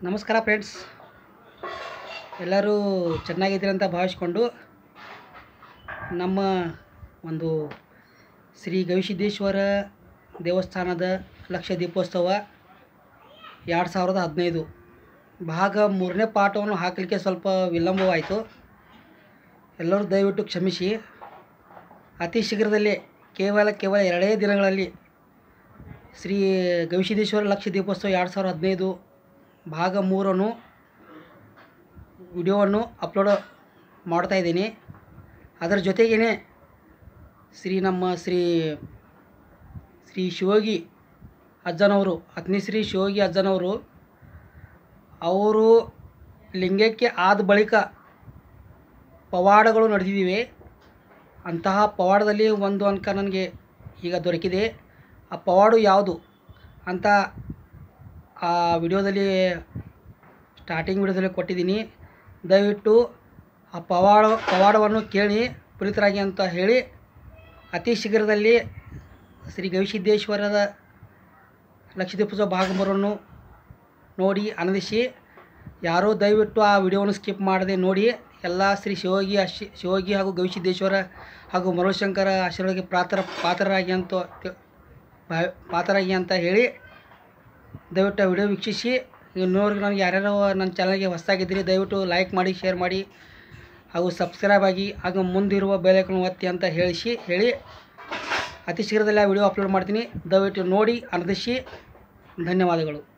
ನಮಸ್ಕಾರ ಫ್ರೆಂಡ್ಸ್ ಎಲ್ಲರೂ ಚೆನ್ನಾಗಿದ್ದೀರಿ ಅಂತ ಭಾವಿಸ್ಕೊಂಡು ನಮ್ಮ ಒಂದು ಶ್ರೀ ಗವಿಸಿದ್ದೇಶ್ವರ ದೇವಸ್ಥಾನದ ಲಕ್ಷ ದೀಪೋತ್ಸವ ಎರಡು ಸಾವಿರದ ಹದಿನೈದು ಭಾಗ ಮೂರನೇ ಪಾಠವನ್ನು ಹಾಕಲಿಕ್ಕೆ ಸ್ವಲ್ಪ ವಿಳಂಬವಾಯಿತು ಎಲ್ಲರೂ ದಯವಿಟ್ಟು ಕ್ಷಮಿಸಿ ಅತಿ ಶೀಘ್ರದಲ್ಲೇ ಕೇವಲ ಕೇವಲ ಎರಡೇ ದಿನಗಳಲ್ಲಿ ಶ್ರೀ ಗವಿಸಿದ್ದೇಶ್ವರ ಲಕ್ಷ ದೀಪೋತ್ಸವ ಎರಡು ಸಾವಿರದ ಹದಿನೈದು ಭಾಗ ಮೂರನ್ನು ವಿಡಿಯೋವನ್ನು ಅಪ್ಲೋಡ್ ಮಾಡ್ತಾ ಇದ್ದೀನಿ ಅದರ ಜೊತೆಗೇ ಶ್ರೀ ನಮ್ಮ ಶ್ರೀ ಶ್ರೀ ಶಿವೋಗಿ ಅಜ್ಜನವರು ಅತ್ನಿ ಶ್ರೀ ಶಿವೋಗಿ ಅಜ್ಜನವರು ಅವರು ಲಿಂಗಕ್ಕೆ ಆದ ಬಳಿಕ ಪವಾಡಗಳು ನಡೆದಿವೆ ಅಂತಹ ಪವಾಡದಲ್ಲಿ ಒಂದು ಅಂಕ ನನಗೆ ಈಗ ದೊರಕಿದೆ ಆ ಪವಾಡು ಯಾವುದು ಅಂತ ಆ ವಿಡಿಯೋದಲ್ಲಿ ಸ್ಟಾರ್ಟಿಂಗ್ ವಿಡಿಯೋದಲ್ಲಿ ಕೊಟ್ಟಿದ್ದೀನಿ ದಯವಿಟ್ಟು ಆ ಪವಾಡ ಪವಾಡವನ್ನು ಕೇಳಿ ಪುನೀತರಾಗಿ ಅಂತ ಹೇಳಿ ಅತಿ ಶೀಘ್ರದಲ್ಲಿ ಶ್ರೀ ಗವಿಸಿದ್ದೇಶ್ವರದ ಲಕ್ಷದೀಪೋತ್ಸವ ಭಾಗ ಮೂರನ್ನು ನೋಡಿ ಆನಂದಿಸಿ ಯಾರೂ ದಯವಿಟ್ಟು ಆ ವಿಡಿಯೋವನ್ನು ಸ್ಕಿಪ್ ಮಾಡದೆ ನೋಡಿ ಎಲ್ಲ ಶ್ರೀ ಶಿವೋಗಿ ಅಶಿ ಶಿವೋಗಿ ಹಾಗೂ ಗವಿಸಿದ್ದೇಶ್ವರ ಹಾಗೂ ಮರುಳಶಂಕರ ಆಶೀರ್ವಾದಕ್ಕೆ ಪಾತ್ರ ಪಾತ್ರರಾಗಿ ಅಂತ ತಿ- ಭಾ- ಪಾತ್ರರಾಗಿ ಅಂತ ಹೇಳಿ ದಯವಿಟ್ಟು ಆ ವಿಡಿಯೋ ವೀಕ್ಷಿಸಿ ಇನ್ನೂವರೆಗೂ ನನಗೆ ಯಾರ್ಯಾರು ನನ್ನ ಚಾನಲ್ಗೆ ಹೊಸದಾಗಿದ್ದೀರಿ ದಯವಿಟ್ಟು ಲೈಕ್ ಮಾಡಿ ಶೇರ್ ಮಾಡಿ ಹಾಗೂ ಸಬ್ಸ್ಕ್ರೈಬ್ ಆಗಿ ಹಾಗೂ ಮುಂದಿರುವ ಬೆಲೈಕನ್ ಒತ್ತಿ ಅಂತ ಹೇಳಿಸಿ ಹೇಳಿ ಅತಿ ಶೀಘ್ರದಲ್ಲಿ ಆ ವಿಡಿಯೋ ಅಪ್ಲೋಡ್ ಮಾಡ್ತೀನಿ ದಯವಿಟ್ಟು ನೋಡಿ ಆನಂದಿಸಿ ಧನ್ಯವಾದಗಳು